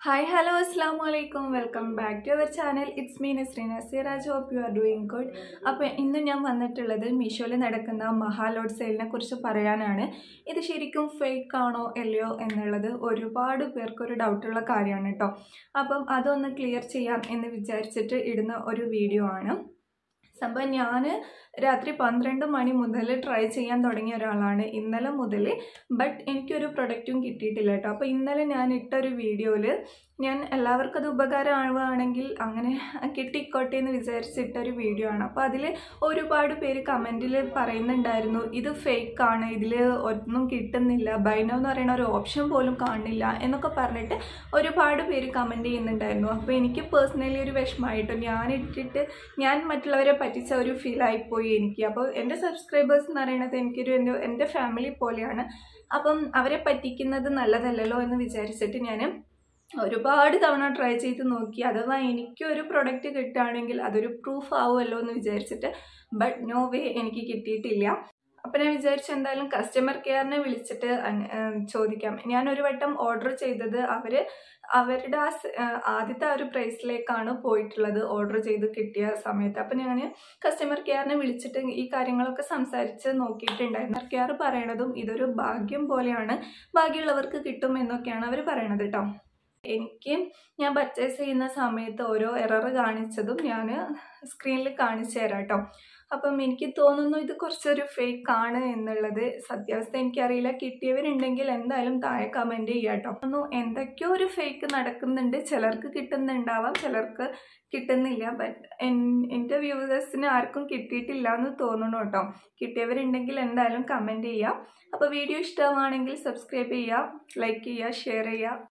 hi hello അസ്സാം വലൈക്കും welcome back to our channel it's me Nasreen Siraj hope you are doing good അപ്പോൾ ഇന്ന് ഞാൻ വന്നിട്ടുള്ളത് മീഷോയിൽ നടക്കുന്ന മഹാലോഡ് സെയിലിനെ കുറിച്ച് പറയാനാണ് ഇത് ശരിക്കും ഫേക്ക് ആണോ അല്ലയോ എന്നുള്ളത് ഒരുപാട് പേർക്കൊരു ഡൗട്ടുള്ള കാര്യമാണ് കേട്ടോ അപ്പം അതൊന്ന് ക്ലിയർ ചെയ്യാം എന്ന് വിചാരിച്ചിട്ട് ഇടുന്ന ഒരു വീഡിയോ ആണ് സംഭവം ഞാൻ രാത്രി പന്ത്രണ്ട് മണി മുതൽ ട്രൈ ചെയ്യാൻ തുടങ്ങിയ ഒരാളാണ് ഇന്നലെ മുതൽ ബട്ട് എനിക്കൊരു പ്രൊഡക്റ്റും കിട്ടിയിട്ടില്ല കേട്ടോ അപ്പോൾ ഇന്നലെ ഞാൻ ഇട്ടൊരു വീഡിയോയിൽ ഞാൻ എല്ലാവർക്കും അത് ഉപകാരമാവുകയാണെങ്കിൽ അങ്ങനെ കിട്ടിക്കോട്ടെ എന്ന് വിചാരിച്ചിട്ടൊരു വീഡിയോ ആണ് അപ്പോൾ അതിൽ ഒരുപാട് പേര് കമൻറ്റിൽ പറയുന്നുണ്ടായിരുന്നു ഇത് ഫേക്ക് ആണ് ഇതിൽ ഒന്നും കിട്ടുന്നില്ല ബൈനോ എന്ന് പറയുന്ന ഒരു ഓപ്ഷൻ പോലും കാണില്ല എന്നൊക്കെ പറഞ്ഞിട്ട് ഒരുപാട് പേര് കമൻറ്റ് ചെയ്യുന്നുണ്ടായിരുന്നു അപ്പോൾ എനിക്ക് പേഴ്സണലി ഒരു വിഷമമായിട്ടോ ഞാൻ ഇട്ടിട്ട് ഞാൻ മറ്റുള്ളവരെ പറ്റിച്ച ഒരു ഫീലായിപ്പോയി എനിക്ക് അപ്പോൾ എൻ്റെ സബ്സ്ക്രൈബേഴ്സ് എന്ന് പറയുന്നത് എനിക്കൊരു എൻ്റെ എൻ്റെ ഫാമിലി പോലെയാണ് അപ്പം അവരെ പറ്റിക്കുന്നത് നല്ലതല്ലല്ലോ എന്ന് വിചാരിച്ചിട്ട് ഞാൻ ഒരുപാട് തവണ ട്രൈ ചെയ്ത് നോക്കി അഥവാ എനിക്കൊരു പ്രൊഡക്റ്റ് കിട്ടുകയാണെങ്കിൽ അതൊരു പ്രൂഫ് ആവുമല്ലോ എന്ന് വിചാരിച്ചിട്ട് ബട്ട് നോ വേ എനിക്ക് കിട്ടിയിട്ടില്ല അപ്പം ഞാൻ വിചാരിച്ചു എന്തായാലും കസ്റ്റമർ കെയറിനെ വിളിച്ചിട്ട് അന്- ഏഹ് ചോദിക്കാം ഞാൻ ഒരു വട്ടം ഓർഡർ ചെയ്തത് അവർ അവരുടെ ആ സ്- ഏഹ് ആദ്യത്തെ ആ ഒരു പ്രൈസിലേക്കാണ് പോയിട്ടുള്ളത് ഓർഡർ ചെയ്ത് കിട്ടിയ സമയത്ത് അപ്പം ഞാൻ കസ്റ്റമർ കെയറിനെ വിളിച്ചിട്ട് ഈ കാര്യങ്ങളൊക്കെ സംസാരിച്ച് നോക്കിയിട്ടുണ്ടായിരുന്നു കെയർ പറയണതും ഇതൊരു ഭാഗ്യം പോലെയാണ് ഭാഗ്യമുള്ളവർക്ക് കിട്ടും എന്നൊക്കെയാണ് അവർ പറയണത് കേട്ടോ എനിക്ക് ഞാൻ പർച്ചേസ് ചെയ്യുന്ന സമയത്ത് ഓരോ എറർ കാണിച്ചതും ഞാൻ സ്ക്രീനിൽ കാണിച്ചു തരാം കേട്ടോ അപ്പം എനിക്ക് തോന്നുന്നു ഇത് കുറച്ചൊരു ഫേക്ക് ആണ് എന്നുള്ളത് സത്യാവസ്ഥ എനിക്കറിയില്ല കിട്ടിയവരുണ്ടെങ്കിൽ എന്തായാലും താഴെ കമൻറ്റ് ചെയ്യാം കേട്ടോ ഒന്നും എന്തൊക്കെയോ ഒരു ഫേക്ക് നടക്കുന്നുണ്ട് ചിലർക്ക് കിട്ടുന്നുണ്ടാവാം ചിലർക്ക് കിട്ടുന്നില്ല ബട്ട് എൻ്റെ വ്യൂവേഴ്സിന് ആർക്കും കിട്ടിയിട്ടില്ല എന്ന് തോന്നുന്നു കേട്ടോ കിട്ടിയവരുണ്ടെങ്കിൽ എന്തായാലും കമൻറ്റ് ചെയ്യാം അപ്പോൾ വീഡിയോ ഇഷ്ടമാണെങ്കിൽ സബ്സ്ക്രൈബ് ചെയ്യുക ലൈക്ക് ചെയ്യുക ഷെയർ ചെയ്യുക